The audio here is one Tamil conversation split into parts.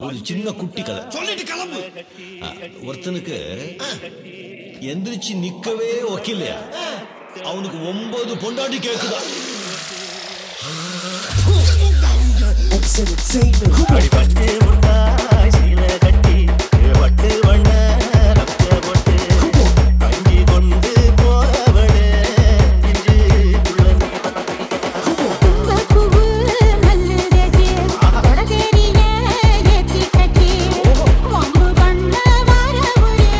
ஒரு சின்ன குட்டி கதை சொல்லிட்டு கிளம்பு ஆ, ஒருத்தனுக்கு எந்திரிச்சு நிக்கவே ஒக்கில்லையா அவனுக்கு ஒன்பது பொண்டாட்டி கேக்குதா அடிபட்டு முட்டாய் சீல கட்டி வட்டு வண்ண ரத்த போட்டு அங்கி கொண்டு போவளே நெஞ்சுக்குள்ள நீ பூவு நல்லதே கொடதேரியே ஏத்தி கட்டி வம்பு பண்ண வரவுளே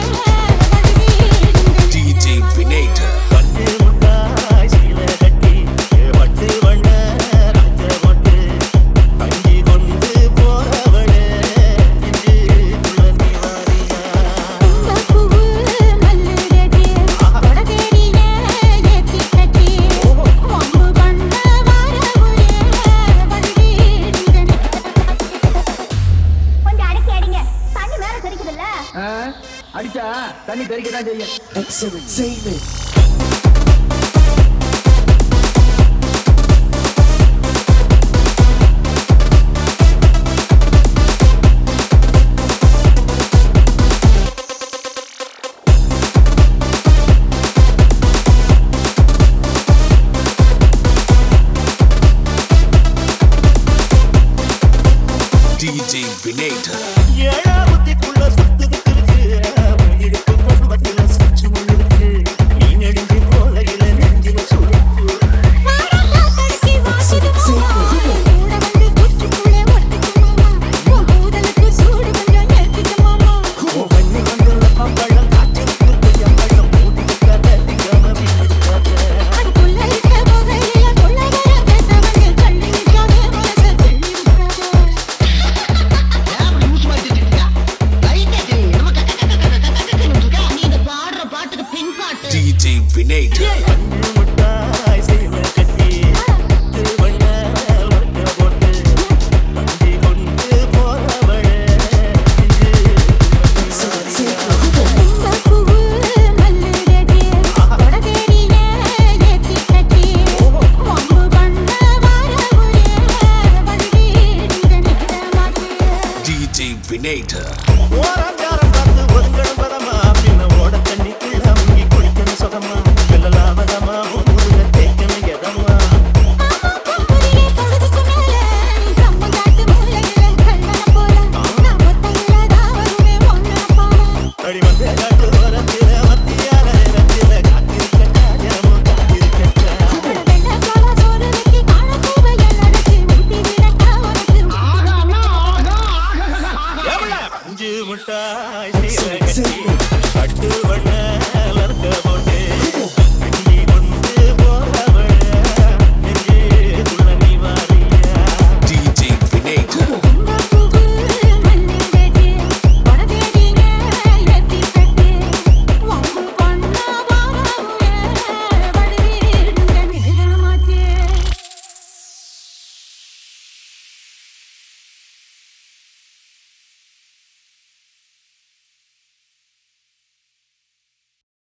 DJ Pinator. பட்டு முட்டாய் சீல கட்டி வட்டு வண்ண ரத்த போட்டு அங்கி கொண்டு போவளே நெஞ்சுக்குள்ள நீ வாரியா பூவு நல்லதே கொடதேரியே ஏத்தி கட்டி வம்பு பண்ண வரவுளே கொஞ்சம் அடக்கி அடிங்க தண்ணி மேல தெரிக்குதுல்ல ஆ? அடிச்சா தண்ணி தெறிக்கதான் செய்யும் DJ Pinator. ஏழாவதுக்குள்ள சுத்துதுக்கு இருக்கு உயிருக்கு குடும்பத்துல சுச்சு இருக்கு நீ நெடுஞ்சு போகையில நெஞ்சில சுருக்கு வாடகை வாசிது மாமா கூட வந்து குச்சிக்குள்ளே ஒட்டிக்கு மாமா உன் கூதலுக்கு சூடு கொஞ்சம் ஏத்திக்கு மாமா பண்ணி வந்துள்ள பம்பளம் காற்றிற்கு எம்பளம் மூடிக்காத திகாம வீட்டுக்காத அதுக்குள்ள இருக்க புகையில கொள்ளையர பேச வந்து தள்ளி நிற்காதே மனசை கிள்ளி விட்டாதே நீங்க பாடுற பாட்டுக்கு பின் பாட்டு DJ Pinator. அஞ்சு முட்டாய் சேல கட்டி பத்து வண்ண வட்ட போட்டு அஞ்சி கொண்டு போறவளே பூவு நல்லதே கொடதேரியே ஏத்தி கட்டி வம்பு பண்ண வரவுளே வண்டி இந்த நிற்க மாட்டே DJ Pinator. ஓராஞ்சாரம் பார்த்து ஒருங்கடம் பதமா பின்ன ஓட தண்ணிக்குள்ள முங்கி குளிக்கணும் சுகமா வெள்ளலாவதமா முருக தேய்க்கணும் எதமா புரியே பொழுதுக்கு மேல நம்ம காட்டு மூலையில கள்ளன போல நாம தைலதாவதுமே ஒண்ணு போல அடி வந்து காட்டு ஓரத்தில மத்தியான நேரத்தில காத்திருக்க காயமும் காத்திருக்க வெள்ள கால சோறு வெட்டி காண கூவைய நடத்தி ஊட்டி விடக்க உனக்கு அஞ்சு முட்டாய் சீர கட்டி கட்டு